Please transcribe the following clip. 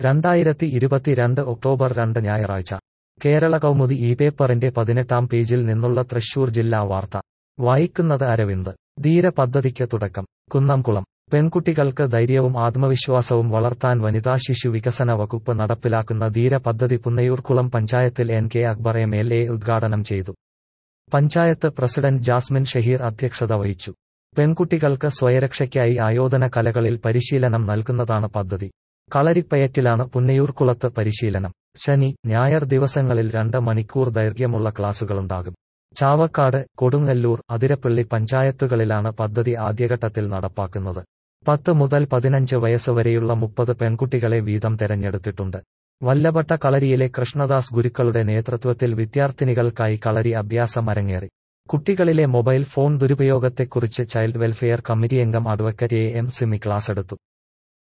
രണ്ടായിരത്തി ഇരുപത്തിരണ്ട് ഒക്ടോബർ രണ്ട് ഞായറാഴ്ച കേരള കൗമുദി ഈ പേപ്പറിന്റെ പതിനെട്ടാം പേജിൽ നിന്നുള്ള തൃശൂർ ജില്ലാ വാർത്ത വായിക്കുന്നത് അരവിന്ദ് ധീര പദ്ധതിക്ക് തുടക്കം കുന്നംകുളം പെൺകുട്ടികൾക്ക് ധൈര്യവും ആത്മവിശ്വാസവും വളർത്താൻ വനിതാ ശിശു വികസന വകുപ്പ് നടപ്പിലാക്കുന്ന ധീര പദ്ധതി പുന്നയൂർക്കുളം പഞ്ചായത്തിൽ N K Akbar M L A ഉദ്ഘാടനം ചെയ്തു പഞ്ചായത്ത് പ്രസിഡന്റ് ജാസ്മിൻ ഷഹീർ അധ്യക്ഷത വഹിച്ചു പെൺകുട്ടികൾക്ക് സ്വയരക്ഷയ്ക്കായി ആയോധന കലകളിൽ പരിശീലനം നൽകുന്നതാണ് പദ്ധതി കളരിപ്പയറ്റിലാണ് പുന്നയൂർക്കുളത്ത് പരിശീലനം ശനി ഞായർ ദിവസങ്ങളിൽ രണ്ട് മണിക്കൂർ ദൈർഘ്യമുള്ള ക്ലാസുകളുണ്ടാകും ചാവക്കാട് കൊടുങ്ങല്ലൂർ അതിരപ്പള്ളി പഞ്ചായത്തുകളിലാണ് പദ്ധതി ആദ്യഘട്ടത്തിൽ നടപ്പാക്കുന്നത് പത്ത് മുതൽ പതിനഞ്ച് വയസ്സ് വരെയുള്ള മുപ്പത് പെൺകുട്ടികളെ വീതം തെരഞ്ഞെടുത്തിട്ടുണ്ട് വല്ലഭട്ട കളരിയിലെ കൃഷ്ണദാസ് ഗുരുക്കളുടെ നേതൃത്വത്തിൽ വിദ്യാർത്ഥിനികൾക്കായി കളരി അഭ്യാസം അരങ്ങേറി കുട്ടികളിലെ മൊബൈൽ ഫോൺ ദുരുപയോഗത്തെക്കുറിച്ച് ചൈൽഡ് വെൽഫെയർ കമ്മിറ്റി അംഗം അഡ്വക്കറ്റ് എ എം സിമി ക്ലാസെടുത്തു